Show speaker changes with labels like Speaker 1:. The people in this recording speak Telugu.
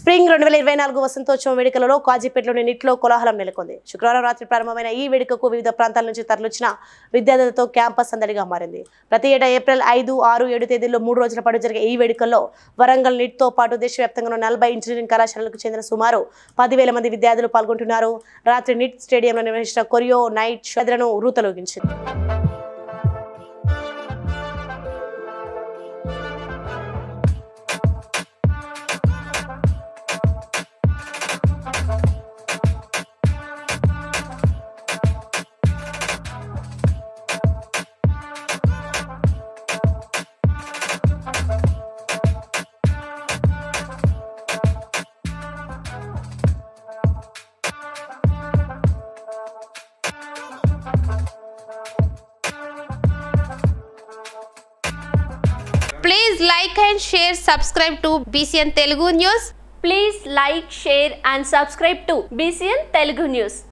Speaker 1: స్ప్రింగ్ రెండు వేల ఇరవై నాలుగు వసంతోత్సవం వేడుకలలో కాజీపేటలోని నిట్లో కోలాహలం నెలకొంది శుక్రవారం రాత్రి ప్రారంభమైన ఈ వేడుకకు వివిధ ప్రాంతాల నుంచి తరలించిన విద్యార్థులతో క్యాంపస్ సందడిగా మారింది ప్రతి ఏటా ఏప్రిల్ ఐదు ఆరు ఏడు తేదీల్లో మూడు రోజుల పాటు జరిగే ఈ వేడుకల్లో వరంగల్ నిట్తో పాటు దేశవ్యాప్తంగా ఉన్న నలభై ఇంజనీరింగ్ కళాశాలలకు చెందిన సుమారు పదివేల మంది విద్యార్థులు పాల్గొంటున్నారు రాత్రి నిట్ స్టేడియంలో నిర్వహించిన కొరియో నైట్ షోలను రూతలోగించింది
Speaker 2: Please like and share, subscribe to BCN Telugu News.
Speaker 3: Please like, share and subscribe to BCN Telugu News.